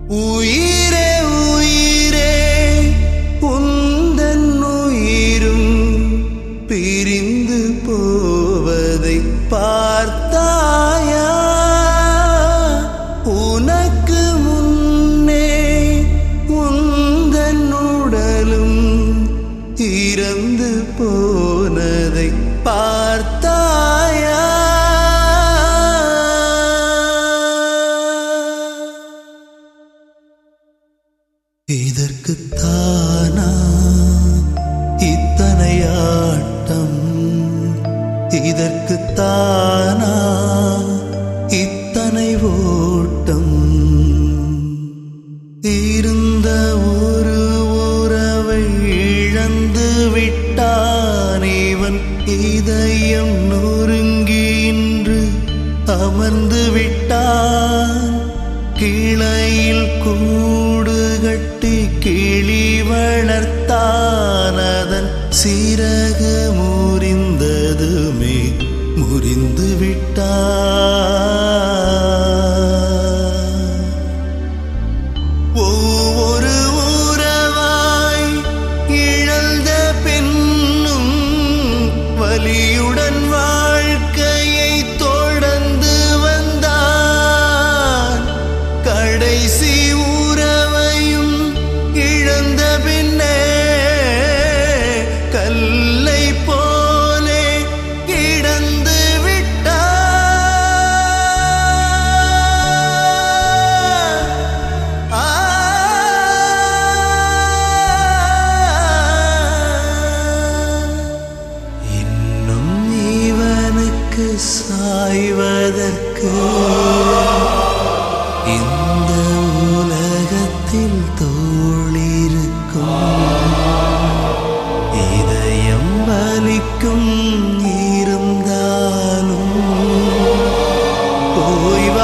உயிரே உயிரே உந்தன் உயிரும் பிரிந்து போவதை பார்த்தாயா உனக்கு முன்னே உந்தன் உடலும் இறந்து போனதை பார்த்தாயா இதற்குத்தானா இத்தனை ஆட்டம் இதற்குத்தானா இத்தனை ஓட்டம் இருந்த ஒரு உறவை இழந்து விட்டான் இவன் இதயம் நொறுங்கி இன்று அமர்ந்து விட்டான் கிளையில் கூடு கட்டி கிளி வளர்த்தான் அதன் சிறகு முறிந்ததுமே முறிந்து விட்டான் ஒவ்வொரு உறவாய் இழந்த பெண்ணும் வலியுடன் வாழ்க்கையை தொடர்ந்து வந்தான் கடைசி உறவையும் இழந்த பின்னே கல்லை போலே கிடந்து விட்டான் இன்னும் இவனுக்கு சாய்வதற்கு இந்த உலகத்தில் தோளிருக்கும் இதயம் வலிக்கும் இருந்தாலும் போய்